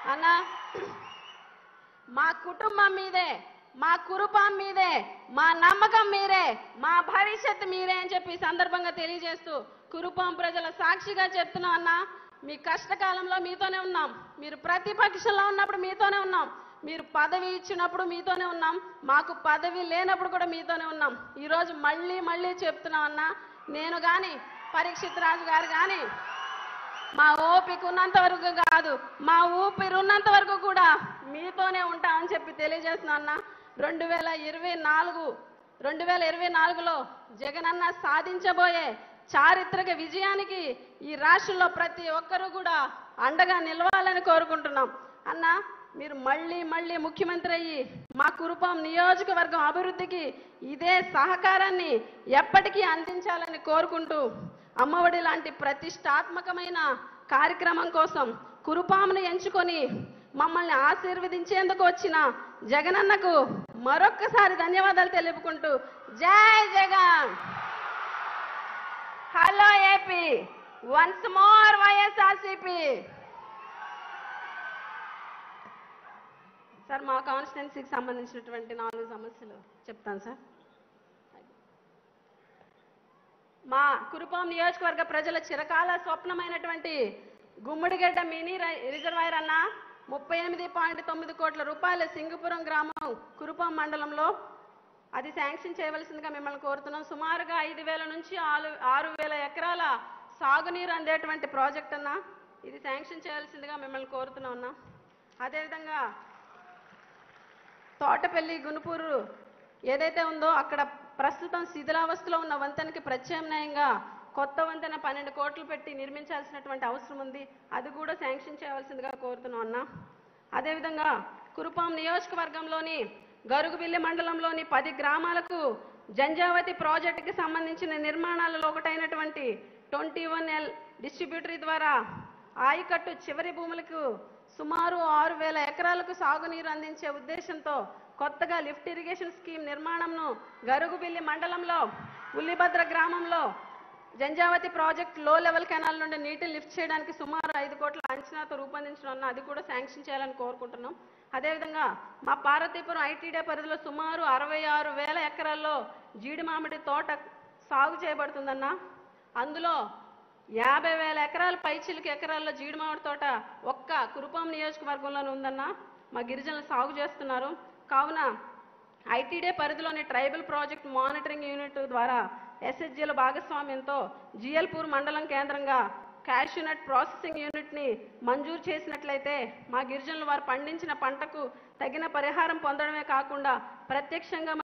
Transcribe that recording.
అన్నా మా కుటుంబం మీదే మా కురుపం మీదే మా నమ్మకం మీరే మా భవిష్యత్తు మీరే అని చెప్పి ఈ సందర్భంగా తెలియజేస్తూ కురుపాం ప్రజల సాక్షిగా చెప్తున్నాం అన్నా మీ కష్టకాలంలో మీతోనే ఉన్నాం మీరు ప్రతిపక్షంలో ఉన్నప్పుడు మీతోనే ఉన్నాం మీరు పదవి ఇచ్చినప్పుడు మీతోనే ఉన్నాం మాకు పదవి లేనప్పుడు కూడా మీతోనే ఉన్నాం ఈరోజు మళ్ళీ మళ్ళీ చెప్తున్నాం అన్నా నేను కానీ పరీక్షిత్ రాజు గారు కానీ మా ఓపిక ఉన్నంత వరకు కాదు మా ఊపిరి ఉన్నంత వరకు కూడా మీతోనే ఉంటామని చెప్పి తెలియజేస్తున్నా అన్న రెండు వేల ఇరవై నాలుగు రెండు వేల ఇరవై నాలుగులో జగనన్న సాధించబోయే చారిత్రక విజయానికి ఈ రాష్ట్రంలో ప్రతి ఒక్కరూ కూడా అండగా నిలవాలని కోరుకుంటున్నాం అన్న మీరు మళ్ళీ మళ్ళీ ముఖ్యమంత్రి అయ్యి మా కురుపాం నియోజకవర్గం అభివృద్ధికి ఇదే సహకారాన్ని ఎప్పటికీ అందించాలని కోరుకుంటూ అమ్మఒడి లాంటి ప్రతిష్టాత్మకమైన కార్యక్రమం కోసం కురుపామును ఎంచుకొని మమ్మల్ని ఆశీర్వదించేందుకు వచ్చిన జగనన్నకు మరొక్కసారి ధన్యవాదాలు తెలుపుకుంటూ జై Jagan hello AP once more YSRCP sir మా కాన్స్టిట్యున్సీకి సంబంధించినటువంటి నాలుగు సమస్యలు చెప్తాను సార్ మా కురుపాం నియోజకవర్గ ప్రజల చిరకాల స్వప్నమైనటువంటి గుమ్మడిగడ్డ మినీ రై- రిజర్వాయర్ అన్న ముప్పై ఎనిమిది పాయింట్ తొమ్మిది కోట్ల రూపాయల సింగపురం గ్రామం కురుపాం మండలంలో అది శాంక్షన్ చేయవలసిందిగా మిమ్మల్ని కోరుతున్నాం సుమారుగా ఐదు వేల నుంచి ఆరు ఆరు వేల ఎకరాల సాగునీరు అందేటువంటి ప్రాజెక్ట్ అన్న ఇది శాంక్షన్ చేయాల్సిందిగా మిమ్మల్ని కోరుతున్నాం అన్న అదేవిధంగా తోటపల్లి గునుపూరు ఏదైతే ఉందో అక్కడ ప్రస్తుతం శిథిలావస్థలో ఉన్న వంతెనకి ప్రత్యామ్నాయంగా కొత్త వంతెన పన్నెండు కోట్లు పెట్టి నిర్మించాల్సినటువంటి అవసరం ఉంది అది కూడా శాంక్షన్ చేయవలసిందిగా కోరుతున్నాం అన్న అదేవిధంగా కురుపాం నియోజకవర్గంలోని గరుగుబిల్లి మండలంలోని పది గ్రామాలకు జంజావతి ప్రాజెక్టుకి సంబంధించిన నిర్మాణాలలో ఒకటైనటువంటి ట్వంటీ వన్ ఎల్ డిస్ట్రిబ్యూటరీ ద్వారా ఆయకట్టు చివరి భూములకు సుమారు ఆరు వేల ఎకరాలకు సాగునీరు అందించే ఉద్దేశంతో కొత్తగా లిఫ్ట్ ఇరిగేషన్ స్కీమ్ నిర్మాణంను గరుగుబిల్లి మండలంలో ఉల్లిభద్ర గ్రామంలో జంజావతి ప్రాజెక్ట్ లో లెవెల్ కెనాల్ నుండి నీటిని లిఫ్ట్ చేయడానికి సుమారు ఐదు కోట్ల అంచనాతో రూపొందించడం అన్న అది కూడా శాంక్షన్ చేయాలని కోరుకుంటున్నాం అదేవిధంగా మా పార్వతీపురం ఐటీడీ పరిధిలో సుమారు అరవై ఆరు వేల ఎకరాల్లో జీడి మామిడి తోట సాగు చేయబడుతుందన్న అందులో యాభై వేల ఎకరాల పైచిలుకు ఎకరాల్లో జీడి మామిడి తోట ఒక్క కురుపాం నియోజకవర్గంలోనే ఉందన్న మా గిరిజనులు సాగు చేస్తున్నారు కావున ఐటీడీ పరిధిలోని ట్రైబల్ ప్రాజెక్ట్ మానిటరింగ్ యూనిట్ ద్వారా ఎస్హెచ్జీల భాగస్వామ్యంతో జిఎల్పూర్ మండలం కేంద్రంగా క్యాష్యూనట్ ప్రాసెసింగ్ యూనిట్ని మంజూరు చేసినట్లయితే మా గిరిజనులు వారు పండించిన పంటకు తగిన పరిహారం పొందడమే కాకుండా ప్రత్యక్షంగా